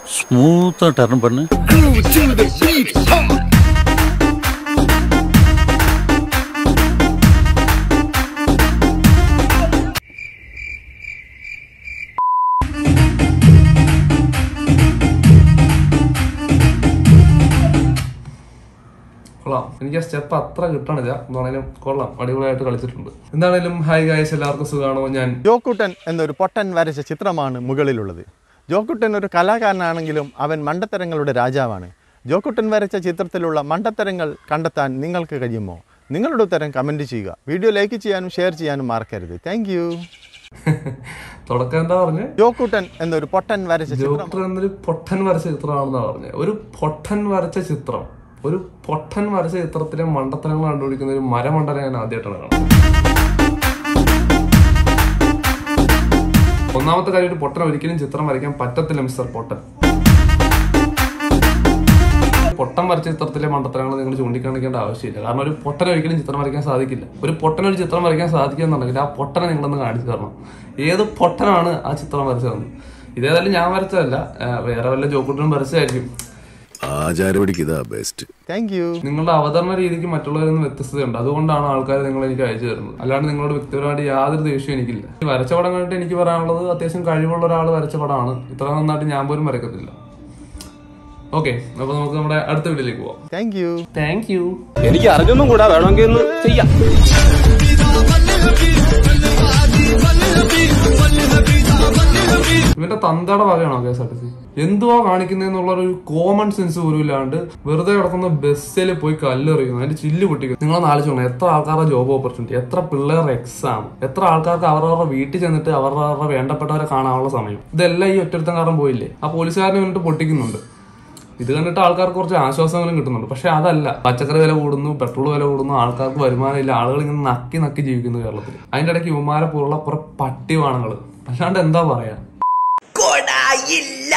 ஸ்மூத்தாக டர்ன் பண்ணு കൊള്ളാം എനിക്ക് ആ സ്റ്റെപ്പ് അത്ര കിട്ടണില്ല എന്താണേലും കൊള്ളാം അടിപൊളിയായിട്ട് കളിച്ചിട്ടുണ്ട് എന്താണേലും ഹായ് ഗായ്സ് എല്ലാവർക്കും സുഖമാണോ ഞാൻ ജോക്കുട്ടൻ എന്നൊരു പൊട്ടൻ വരച്ച ചിത്രമാണ് മുകളിലുള്ളത് ജോക്കുട്ടൻ ഒരു കലാകാരനാണെങ്കിലും അവൻ മണ്ടത്തരങ്ങളുടെ രാജാവാണ് ജോക്കുട്ടൻ വരച്ച ചിത്രത്തിലുള്ള മണ്ടത്തരങ്ങൾ കണ്ടെത്താൻ നിങ്ങൾക്ക് കഴിയുമോ നിങ്ങളുടെ ഉത്തരം കമൻറ്റ് ചെയ്യുക വീഡിയോ ലൈക്ക് ചെയ്യാനും ഷെയർ ചെയ്യാനും മറക്കരുത് താങ്ക് യു തുടക്കം എന്താ പറഞ്ഞ് ജോക്കുട്ടൻ എന്നൊരു പൊട്ടൻ വരച്ച ചിത്രം ജോക്കർ എന്നൊരു പൊട്ടൻ വരച്ച ചിത്രമാണെന്നാ പറഞ്ഞത് ഒരു പൊട്ടൻ വരച്ച ചിത്രം ഒരു പൊട്ടൻ വരച്ച ചിത്രത്തിലെ മണ്ടത്തരങ്ങൾ കണ്ടുപിടിക്കുന്ന ഒരു മരമണ്ടനെ ഞാൻ ആദ്യമായിട്ടാണ് കാണുന്നത് ഒന്നാമത്തെ കാര്യം ഒരു പൊട്ടൻ ഒരിക്കലും ചിത്രം വരയ്ക്കാൻ പറ്റത്തില്ല മിസ്റ്റർ പൊട്ടൻ പൊട്ടൻ വരച്ച ചിത്രത്തിലെ മണ്ടത്തരങ്ങൾ നിങ്ങൾ ചൂണ്ടിക്കാണിക്കേണ്ട ആവശ്യമില്ല കാരണം ഒരു പൊട്ടൻ ഒരിക്കലും ചിത്രം വരയ്ക്കാൻ സാധിക്കില്ല ഒരു പൊട്ടൻ ഒരു ചിത്രം വരയ്ക്കാൻ സാധിക്കുന്നുണ്ടെങ്കിൽ ആ പൊട്ടനെ നിങ്ങളൊന്ന് കാണിച്ചു തരണം ഏത് പൊട്ടനാണ് ആ ചിത്രം വരച്ചതെന്ന് ഇതേതായാലും ഞാൻ വരച്ചതല്ല ആ, വേറെ വല്ല ജോക്കുട്ടനും വരച്ചതായിരിക്കും ആചാരപടിക്ക് ഇതാ ബെസ്റ്റ് താങ്ക് യു നിങ്ങളുടെ അവതരണ രീതിക്ക് മറ്റുള്ളവരിൽ നിന്ന് വ്യത്യസ്തതയുണ്ട് അതുകൊണ്ടാണ് ആൾക്കാർ നിങ്ങൾ എനിക്ക് അയച്ചു തരുന്നത് അല്ലാണ്ട് നിങ്ങളോട് വ്യക്തിപരമായിട്ട് യാതൊരു ദേഷ്യവും എനിക്കില്ല ഈ വരച്ച പടം കണ്ടിട്ട് എനിക്ക് പറയാനുള്ളത് അത്യാവശ്യം കഴിവുള്ള ഒരാൾ വരച്ച പടമാണ് ഇത്ര നന്നായിട്ട് ഞാൻ പോലും വരക്കത്തില്ല ഓക്കെ അപ്പൊ നമുക്ക് നമ്മുടെ അടുത്ത വീട്ടിലേക്ക് പോവാം താങ്ക് യു താങ്ക് യു എനിക്ക് അറിഞ്ഞൊന്നും കൂടാ വേണമെങ്കിൽ ഒന്ന് ചെയ്യാം ഇവന്റെ തന്തയുടെ വകയാണോ K S R T C എന്തുവാ കാണിക്കുന്നതെന്നുള്ള ഒരു കോമൺ സെൻസ് പോലും ഇല്ലാണ്ട് വെറുതെ കിടക്കുന്ന ബസ്സിൽ പോയി കല്ലെറിയുന്നു അതിന്റെ ചില്ല് പൊട്ടിക്കുന്നു നിങ്ങൾ ആലോചിച്ചോണം എത്ര ആൾക്കാരുടെ ജോബ് ഓപ്പർച്യൂണിറ്റി എത്ര പിള്ളേരുടെ എക്സാം എത്ര ആൾക്കാർക്ക് അവരവരുടെ വീട്ടിൽ ചെന്നിട്ട് അവരവരുടെ വേണ്ടപ്പെട്ടവരെ കാണാനുള്ള സമയം ഇതെല്ലാം ഈ ഒറ്റരുത്തം കാരണം പോയില്ലേ ആ പോലീസുകാരനെ വേണ്ടിട്ട് പൊട്ടിക്കുന്നുണ്ട് ഇത് കണ്ടിട്ട് ആൾക്കാർക്ക് കുറച്ച് ആശ്വാസങ്ങളും കിട്ടുന്നുണ്ട് പക്ഷെ അതല്ല പച്ചക്കറി വില കൂടുന്നു പെട്രോൾ വില കൂടുന്നു ആൾക്കാർക്ക് വരുമാനമില്ല ആളുകൾ ഇങ്ങനെ നക്കി നക്കി ജീവിക്കുന്നു കേരളത്തിൽ അതിന്റെ ഇടയ്ക്ക് യുവമാരെ പോലുള്ള കുറെ പട്ടിവാണങ്ങൾ അല്ലാണ്ട് എന്താ പറയാ കൊടായില്ല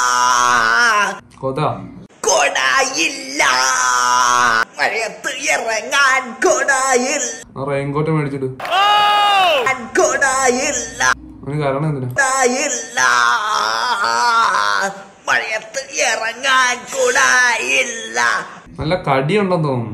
കൊത കൊടായില്ല മഴയത്ത് ഇറങ്ങാൻ കൊടായിൽ റെയിൻകോട്ട് മേടിച്ചിട്ട് കൊടായില്ല അതിന് കാരണം എന്തിനാ കൊടായില്ല മഴയത്ത് ഇറങ്ങാൻ കൊടായില്ല നല്ല കടിയുണ്ടെന്ന് തോന്നുന്നു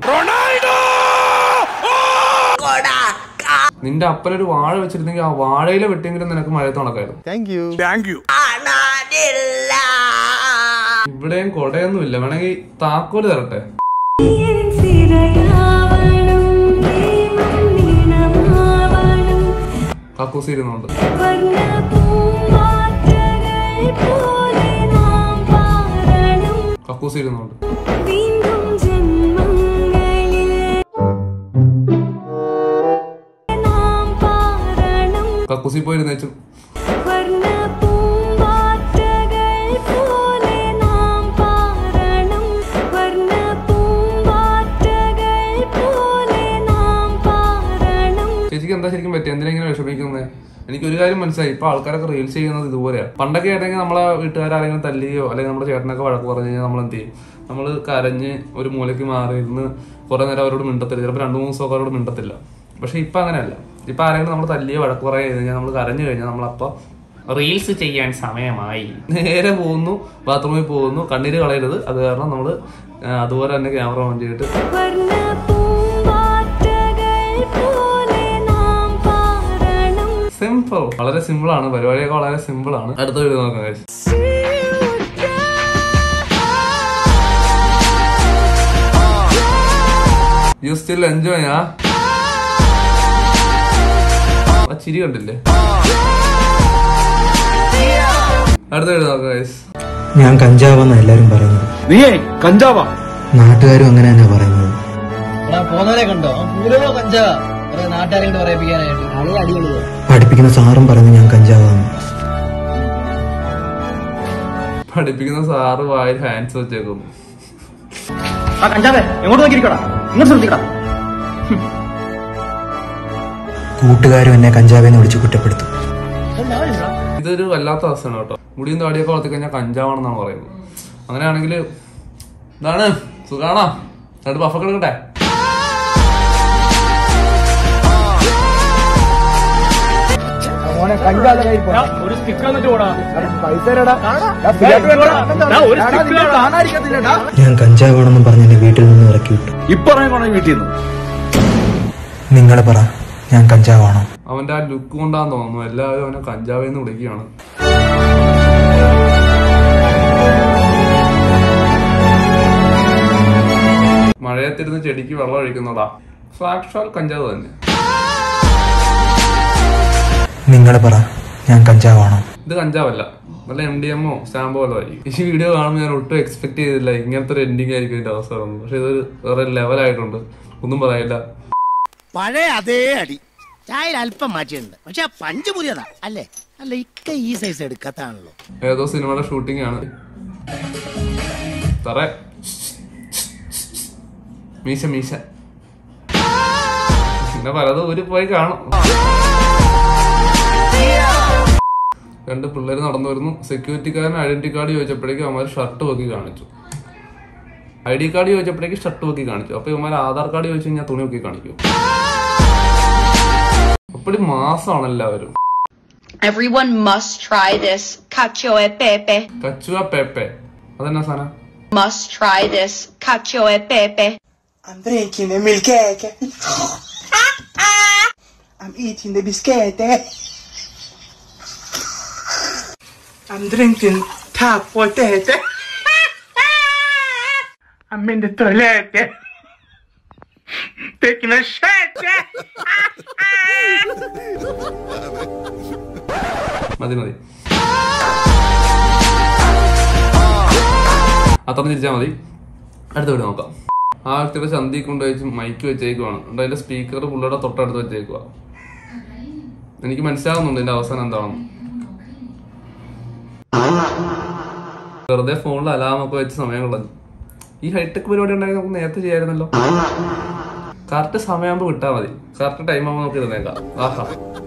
കൊട നിന്റെ അപ്പനൊരു വാഴ വെച്ചിരുന്നെങ്കിൽ ആ വാഴയിലെ വെട്ടിയെങ്കിലും നിനക്ക് മഴയത്ത് നടക്കായിരുന്നു താങ്ക് യു കാണാനില്ല ഇവിടെയും കൊടയൊന്നുമില്ല വേണമെങ്കിൽ താക്കോല് തരട്ടെ സിരയാവണം നീണമാവണം കക്കൂസി ഇരുന്നുണ്ട് വർണ്ണ പൂമ്പാറ്റകൾ പോലെ നാം പാറണം കക്കൂസി ഇരുന്നുണ്ട് വീണ്ടും ജന്മങ്ങളിൽ നാം പാറണം കക്കൂസി പോയിരുന്നേച്ചു വർണ്ണ പൂമ്പാറ്റകൾ പോലെ നാം പാറണം വർണ്ണ പൂമ്പാറ്റകൾ പോലെ നാം പാറണം ചേച്ചിക്ക് എന്താ ശരിക്കും പറ്റി എന്തിനാ ഇങ്ങനെ വിഷമിക്കുന്നത് എനിക്ക് ഒരു കാര്യം മനസ്സിലായി ഇപ്പൊ ആൾക്കാരൊക്കെ റീൽസ് ചെയ്യുന്നത് ഇതുപോലെയാണ് പണ്ടൊക്കെ ആയിരുന്നെങ്കിൽ നമ്മളെ വീട്ടുകാരെങ്കിലും തല്ലിയോ അല്ലെങ്കിൽ നമ്മുടെ ചേട്ടനൊക്കെ വഴക്ക് പറഞ്ഞു കഴിഞ്ഞാൽ നമ്മൾ എന്ത് ചെയ്യും നമ്മൾ കരഞ്ഞ് ഒരു മൂലയ്ക്ക് മാറിയിരുന്ന് കുറെ നേരം അവരോട് മിണ്ടത്തില്ല ചിലപ്പോൾ രണ്ടു മൂന്ന് ദിവസമൊക്കെ അവരോട് മിണ്ടത്തില്ല പക്ഷെ ഇപ്പൊ അങ്ങനെയല്ല ഇപ്പൊ ആരെങ്കിലും നമ്മൾ തല്ലിയോ വഴക്ക് പറയുക ചെയ്ത് കഴിഞ്ഞാൽ നമ്മൾ കരഞ്ഞു കഴിഞ്ഞാൽ നമ്മളപ്പോ റീൽസ് ചെയ്യാൻ സമയമായി നേരെ പോകുന്നു ബാത്റൂമിൽ പോകുന്നു കണ്ണീര് കളയരുത് അത് കാരണം നമ്മൾ അതുപോലെ തന്നെ ക്യാമറ ഓൺ ചെയ്തിട്ട് വർണ്ണ പൂമ്പാറ്റകൾ പോലെ നാം പാറണം സിമ്പിൾ വളരെ സിമ്പിൾ ആണ് പരിപാടിയൊക്കെ വളരെ സിമ്പിൾ ആണ് അടുത്ത വീഡിയോ നോക്കാം guys. You still enjoy ആ ആ ചിരി കണ്ടില്ലേ അടുത്ത വീഡിയോ നോക്കാം guys. ഞാൻ കഞ്ചാവെന്നാ എല്ലാരും പറയുന്നത് നീയേ കഞ്ചാവാ നാട്ടുകാരും അങ്ങനെ തന്നെ പറയുന്നത് പോന്നവരെ കണ്ടോ പൂരോ കഞ്ചാ കുറെ നാട്ടുകാരെ കൊണ്ട് പറയിപ്പിക്കാനായിട്ട് അടി അടിപൊളിയോ പഠിപ്പിക്കുന്ന സാറും പറയുന്നത് ഞാൻ കഞ്ചാവാന്ന് പഠിപ്പിക്കുന്ന സാറ് വായിൽ ഹാൻഡ്സ് വെച്ചേക്കുന്നു ആ കഞ്ചാവേ എങ്ങോട്ട് നോക്കിയിരിക്കടാ ഇങ്ങോട്ട് ശ്രദ്ധിക്കടാ കൂട്ടുകാരും എന്നെ കഞ്ചാവെന്ന് വിളിച്ച് കുറ്റപ്പെടുത്തും ഇതൊരു വല്ലാത്ത അവസ്ഥയാണ് കേട്ടോ മുടിയും താടിയൊക്കെ വളർത്തി കഴിഞ്ഞാൽ കഞ്ചാവാണെന്നാണ് പറയുന്നത് അങ്ങനെയാണെങ്കിൽ എന്താണ് സുഖാണോ എന്നിട്ട് പഫൊക്കെ എടുക്കട്ടെ ഞാൻ കഞ്ചാവാണെന്നും പറഞ്ഞ് എന്നെ വീട്ടിൽ നിന്ന് ഇറക്കി വിട്ടു നിങ്ങൾ പറ ഞാൻ കഞ്ചാവാണോ അവന്റെ ആ ലുക്ക് കൊണ്ടാന്ന് തോന്നുന്നു എല്ലാവരും അവനെ കഞ്ചാവെന്ന് വിളിക്കുകയാണ് മഴയത്തിരുന്ന് ചെടിക്ക് വെള്ളം ഒഴിക്കുന്നതാ സാക്ഷാൽ കഞ്ചാവ് തന്നെ നിങ്ങൾ പറ ഞാൻ കഞ്ചാവാണോ ഇത് കഞ്ചാവല്ല നല്ല എം ഡി എമ്മോ സ്റ്റാമ്പോ വല്ലോ ആയിരിക്കും ഈ വീഡിയോ കാണുമ്പോൾ ഞാൻ ഒട്ടും എക്സ്പെക്ട് ചെയ്തില്ല ഇങ്ങനത്തെ ഒരു എൻഡിങ് ആയിരിക്കും ഇതിന്റെ അവസരം പക്ഷെ ഇതൊരു വേറെ ലെവലായിട്ടുണ്ട് ഒന്നും പറയില്ല പഴയ അതേ അടി ചായയിൽ അല്പം മാറ്റിയിട്ടുണ്ട് പക്ഷെ ആ പഞ്ച് പുതിയതാ അല്ലേ അല്ല ഇക്ക ഈ സൈസ് എടുക്കത്താണല്ലോ ഏതോ സിനിമയുടെ ഷൂട്ടിംഗ് ആണ് തറ മീശ മീശ പിന്നെ പലതും ഊരി പോയി കാണും രണ്ട് പിള്ളേര് നടന്നു വരുന്നു സെക്യൂരിറ്റിക്കാരൻ ഐഡന്റി കാർഡ് ചോദിച്ചപ്പോഴേക്കും അവന്മാർ ഷർട്ട് പൊക്കി കാണിച്ചു ഐ ഡി കാർഡ് ചോദിച്ചപ്പോഴേക്കും ഷർട്ട് പൊക്കി കാണിച്ചു അപ്പൊ ഇവന്മാർ ആധാർ കാർഡ് ചോദിച്ചു കഴിഞ്ഞാൽ തുണി പൊക്കി കാണിക്കും അപ്പടി മാസമാണ് എല്ലാവരും Everyone must try this cacio e pepe. കച്ചുവ പേപ്പെ അതെന്നാ സാധനം Must try this cacio e pepe. I'm drinking the milk cake. I'm eating the biscuit. I'm drinking tap potato. I'm in the toilet. Taking a shit. മതി മതി അത്ര തിരിച്ചാൽ മതി അടുത്ത വീട് നോക്കാം ആ വ്യക്തിയുടെ ചന്തി കൊണ്ടുവച്ച് മൈക്ക് വെച്ചേക്കുവാണ് എന്നിട്ട് അതിന്റെ സ്പീക്കർ പുള്ളിയുടെ തൊട്ടടുത്ത് വെച്ചേക്കുക എനിക്ക് മനസ്സിലാകുന്നുണ്ട് ഇതിന്റെ അവസാനം എന്താണെന്ന് വെറുതെ ഫോണിൽ അലാമൊക്കെ വെച്ച് സമയം കളഞ്ഞു ഈ ഹൈടെക് പരിപാടി ഉണ്ടെങ്കിൽ നമുക്ക് നേരത്തെ ചെയ്യായിരുന്നല്ലോ കറക്റ്റ് സമയമാകുമ്പോൾ വിട്ടാൽ മതി കറക്റ്റ് ടൈം ആകുമ്പോൾ നമുക്ക് ഇരുന്നേക്കാം ആഹാ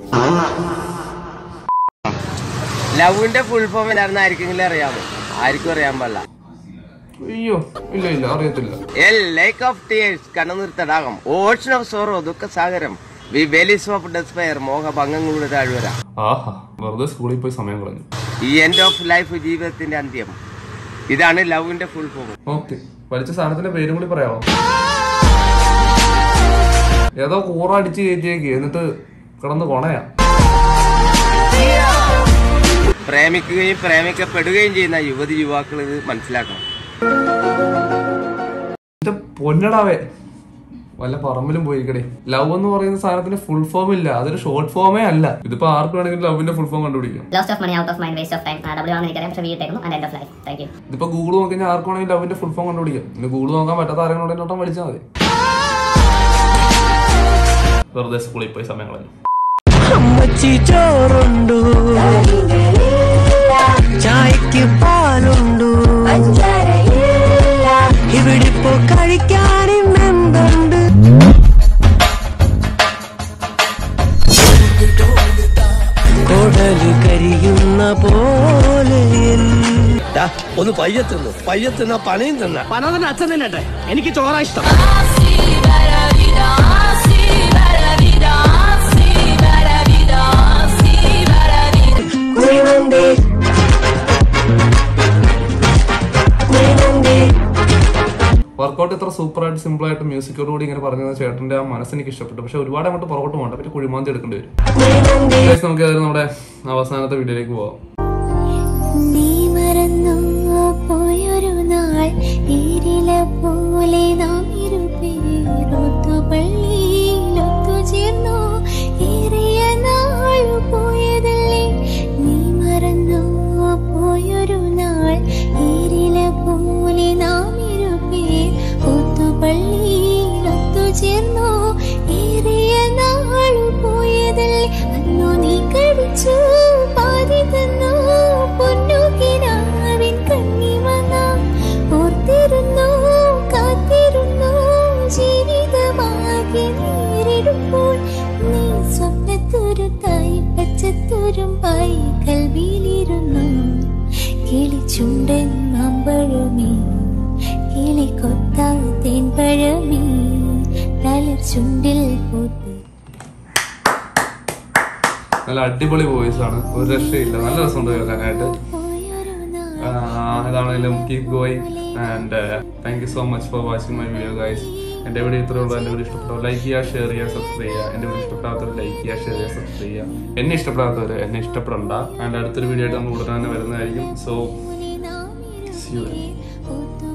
ലവിന്റെ ഫുൾ ഫോം എന്താണെന്ന് ആർക്കെങ്കിലും അറിയാമോ ആർക്കും അറിയാൻ പാടില്ല അയ്യോ ഇല്ല ഇല്ല അറിയത്തില്ല എ ലേക്ക് ഓഫ് ടീയേഴ്സ് കണ്ണുനീർ തടാകം ഓഷൻ ഓഫ് സോറോ ദുഃഖസാഗരം വി വെലിസ് ഓഫ് ഡെസ്പയർ മോഹഭംഗങ്ങളുടെ താഴ്വര ആഹാ വെറുതെ സ്കൂളിൽ പോയി സമയം കളഞ്ഞു ഈ എൻഡ് ഓഫ് ലൈഫ് ജീവിതത്തിന്റെ അന്ത്യം ഇതാണ് ലവിന്റെ ഫുൾ ഫോം ഓക്കെ പഠിച്ച സാധനത്തിന്റെ പേരും കൂടി പറയാമോ ഏതോ കൂറ അടിച്ച് കയറ്റിയേക്ക് എന്നിട്ട് കിടന്ന് കൊണയാ പ്രേമിക്കുകയും പ്രേമിക്കപ്പെടുകയും ചെയ്യുന്ന യുവതി യുവാക്കൾ ഇത് മനസ്സിലാക്കണം എന്റെ പൊന്നടാവേ വല്ല പറമ്പിലും പോയിക്കടേ ലവ് എന്ന് പറയുന്ന സാധനത്തിന് ഫുൾ ഫോം ഇല്ല അതൊരു ഷോർട്ട് ഫോമേ അല്ല ഇതിപ്പോ ആർക്ക് വേണമെങ്കിലും ലവിന്റെ ഫുൾ ഫോം കണ്ടുപിടിക്കാം lost of money out of mind waste of time W ആണെന്ന് എനിക്കറിയാം പക്ഷേ വീട്ടേക്കും and end of life thank you ഇതിപ്പോ ഗൂഗിൾ നോക്കി കഴിഞ്ഞാൽ ആർക്ക് വേണമെങ്കിലും ലവിന്റെ ഫുൾ ഫോം കണ്ടുപിടിക്കാം പിന്നെ ഗൂഗിൾ നോക്കാൻ പറ്റാത്ത ആരെങ്കിലും നോട്ടം പഠിച്ചാൽ മതി വെറുതെ സ്കൂളിൽ പോയി സമയം കളഞ്ഞു അമ്മച്ചി ചോറുണ്ടു ചായക്ക് പാലുണ്ടു ഇവിടിപ്പോ കഴിക്കാനും എന്തുണ്ട് കൊടല് കരിയുന്ന പോലെ ഒന്ന് പയ്യത്തുന്നു പയ്യത്തുന്ന പണിയും തിന്ന പന തന്നെ അച്ഛൻ തിന്നട്ടെ എനിക്ക് ചോറാ ഇഷ്ടം വർക്കൗട്ട് ഇത്ര സൂപ്പർ ആയിട്ട് സിമ്പിൾ ആയിട്ട് മ്യൂസിക്കോട് കൂടി ഇങ്ങനെ പറഞ്ഞ ചേട്ടന്റെ ആ മനസ്സ് എനിക്ക് ഇഷ്ടപ്പെട്ടു പക്ഷെ ഒരുപാട് അങ്ങോട്ട് പുറകോട്ട് പോകണ്ട പിന്നെ കുഴിമാന്തി എടുക്കേണ്ടി വരും Guys, നമുക്ക് ഏതായാലും നമ്മുടെ അവസാനത്തെ വീഡിയോയിലേക്ക് പോവാം നീ മറന്നു പോയൊരു നാൾ ഈരില പോലെ നാം ഇരുപേരൊത്തു പള്ളിയിലൊത്തു ചേർന്നു ഏറിയ നാൾ പോയതല്ലേ നീ മറന്നു പോയൊരു നാൾ ഈരില പോലെ നാം ഇരുപേർ ഒത്തു പള്ളിയിലൊത്തു ചേർന്നു ഏറിയ നാൾ പോയതല്ലേ അന്നു നീ കടിച്ചു പാതി തന്നു പൊന്നുകിനാവിൻ കണ്ണിമന ഓർത്തിരുന്നു കാത്തിരുന്നു ജീവിതമാകെ നേരിടുമ്പോൾ നീ സ്വപ്നത്തുരുത്തായി പച്ചത്തുരുമ്പായി കൽവിയിലിരുന്നു കിളിച്ചുണ്ടൻ മാമ്പഴമേ കിളിക്കൊത്താ തേൻപഴമേ തളിർ ചുണ്ടിൽ പൂത്ത് നല്ല അടിപൊളി വോയിസ് ആണ് ഒരു രക്ഷയില്ല നല്ല രസമുണ്ട് കേൾക്കാനായിട്ട് ആഹ് ഇതാണെങ്കിലും keep going and thank you so much for watching my video guys എൻ്റെ വീഡിയോ ഇത്രയേ ഉള്ളൂ എൻ്റെ വീഡിയോ ഇഷ്ടപ്പെട്ടോ ലൈക്ക് ചെയ്യുക ഷെയർ ചെയ്യുക സബ്സ്ക്രൈബ് ചെയ്യുക എൻ്റെ വീഡിയോ ഇഷ്ടപ്പെടാത്തവർ ലൈക്ക് ചെയ്യുക ഷെയർ ചെയ്യുക സബ്സ്ക്രൈബ് ചെയ്യുക എന്നെ ഇഷ്ടപ്പെടാത്തവർ എന്നെ ഇഷ്ടപ്പെടണ്ട ആൻഡ് അടുത്തൊരു വീഡിയോ ആയിട്ട് നമ്മൾ ഉടനെ തന്നെ വരുന്നതായിരിക്കും സോ സി യു